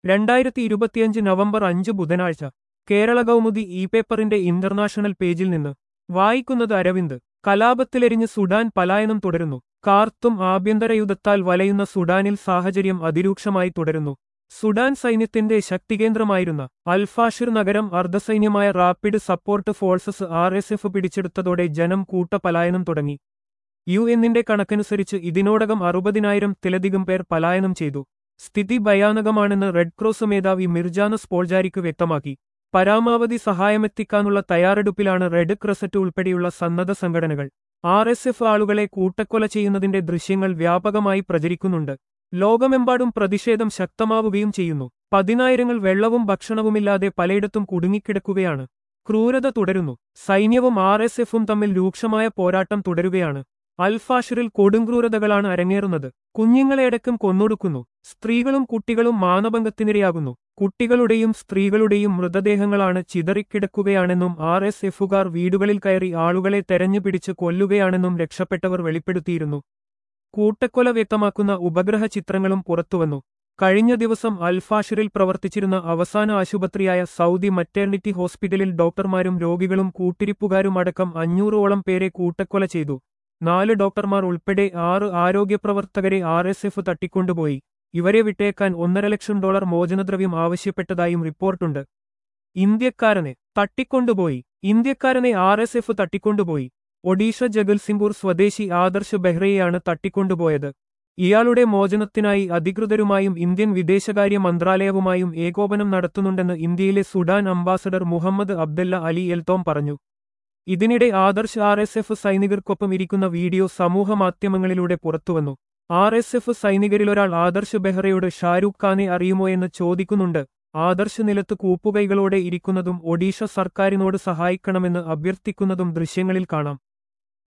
രണ്ടായിരത്തി ഇരുപത്തിയഞ്ച് നവംബർ അഞ്ച് ബുധനാഴ്ച കേരള കൗമുദി ഇ പേപ്പറിന്റെ ഇന്റർനാഷണൽ പേജിൽ നിന്ന് വായിക്കുന്നത് അരവിന്ദ് കലാപത്തിലെരിഞ്ഞ് സുഡാൻ പലായനം തുടരുന്നു കാർത്തും ആഭ്യന്തര യുദ്ധത്താൽ വലയുന്ന സുഡാനിൽ സാഹചര്യം അതിരൂക്ഷമായി തുടരുന്നു സുഡാൻ സൈന്യത്തിന്റെ ശക്തികേന്ദ്രമായിരുന്ന അൽഫാഷിർ നഗരം അർദ്ധസൈന്യമായ rapid support forces R S F പിടിച്ചെടുത്തതോടെ ജനം കൂട്ടപലായനം തുടങ്ങി യു എന്നിന്റെ കണക്കനുസരിച്ച് ഇതിനോടകം അറുപതിനായിരം തിലധികം പേർ പലായനം ചെയ്തു സ്ഥിതി ഭയാനകമാണെന്ന് റെഡ് ക്രോസ് മേധാവി മിർജാന സ്പോൾജാരിക്ക് വ്യക്തമാക്കി പരമാവധി സഹായമെത്തിക്കാനുള്ള തയ്യാറെടുപ്പിലാണ് റെഡ് ക്രസറ്റ് ഉൾപ്പെടെയുള്ള സന്നദ്ധ സംഘടനകൾ ആർ എസ് എഫ് ആളുകളെ കൂട്ടക്കൊല ചെയ്യുന്നതിന്റെ ദൃശ്യങ്ങൾ വ്യാപകമായി പ്രചരിക്കുന്നുണ്ട് ലോകമെമ്പാടും പ്രതിഷേധം ശക്തമാവുകയും ചെയ്യുന്നു പതിനായിരങ്ങൾ വെള്ളവും ഭക്ഷണവുമില്ലാതെ പലയിടത്തും കുടുങ്ങിക്കിടക്കുകയാണ് ക്രൂരത തുടരുന്നു സൈന്യവും ആർ എസ് എഫും തമ്മിൽ രൂക്ഷമായ പോരാട്ടം തുടരുകയാണ് അൽഫാഷിറിൽ കൊടുംക്രൂരതകളാണ് അരങ്ങേറുന്നത് കുഞ്ഞുങ്ങളെയടക്കം കൊന്നൊടുക്കുന്നു സ്ത്രീകളും കുട്ടികളും മാനഭംഗത്തിനിരയാകുന്നു കുട്ടികളുടെയും സ്ത്രീകളുടെയും മൃതദേഹങ്ങളാണ് ചിതറിക്കിടക്കുകയാണെന്നും ആർ എസ് എഫുകാർ വീടുകളിൽ കയറി ആളുകളെ തെരഞ്ഞുപിടിച്ച് കൊല്ലുകയാണെന്നും രക്ഷപ്പെട്ടവർ വെളിപ്പെടുത്തിയിരുന്നു കൂട്ടക്കൊല വ്യക്തമാക്കുന്ന ഉപഗ്രഹ ചിത്രങ്ങളും പുറത്തുവന്നു കഴിഞ്ഞ ദിവസം അൽഫാഷിറിൽ പ്രവർത്തിച്ചിരുന്ന അവസാന ആശുപത്രിയായ സൗദി മറ്റേർണിറ്റി ഹോസ്പിറ്റലിൽ ഡോക്ടർമാരും രോഗികളും കൂട്ടിരിപ്പുകാരും അടക്കം അഞ്ഞൂറോളം പേരെ കൂട്ടക്കൊല ചെയ്തു നാല് ഡോക്ടർമാർ ഉൾപ്പെടെ ആറ് ആരോഗ്യപ്രവർത്തകരെ ആർ എസ് എഫ് തട്ടിക്കൊണ്ടുപോയി ഇവരെ വിട്ടേക്കാൻ ഒന്നര ലക്ഷം ഡോളർ മോചനദ്രവ്യം ആവശ്യപ്പെട്ടതായും റിപ്പോർട്ടുണ്ട് ഇന്ത്യക്കാരനെ തട്ടിക്കൊണ്ടുപോയി ഇന്ത്യക്കാരനെ ആർ എസ് എഫ് തട്ടിക്കൊണ്ടുപോയി ഒഡീഷ ജഗൽസിംപൂർ സ്വദേശി ആദർശ് ബെഹ്റയെയാണ് തട്ടിക്കൊണ്ടുപോയത് ഇയാളുടെ മോചനത്തിനായി അധികൃതരുമായും ഇന്ത്യൻ വിദേശകാര്യ മന്ത്രാലയവുമായും ഏകോപനം നടത്തുന്നുണ്ടെന്ന് ഇന്ത്യയിലെ Sudan ambassador Muhammad Abdalla Ali Eltom പറഞ്ഞു ഇതിനിടെ ആദർശ് ആർ എസ് എഫ് സൈനികർക്കൊപ്പം ഇരിക്കുന്ന വീഡിയോ സമൂഹമാധ്യമങ്ങളിലൂടെ പുറത്തുവന്നു ആർ എസ് എഫ് സൈനികരിലൊരാൾ ആദർശ് ബെഹ്റയോട് ഷാരൂഖ് ഖാനെ അറിയുമോ എന്ന് ചോദിക്കുന്നുണ്ട് ആദർശ് നിലത്ത് കൂപ്പുകൈകളോടെ ഇരിക്കുന്നതും ഒഡീഷ സർക്കാരിനോട് സഹായിക്കണമെന്ന് അഭ്യർത്ഥിക്കുന്നതും ദൃശ്യങ്ങളിൽ കാണാം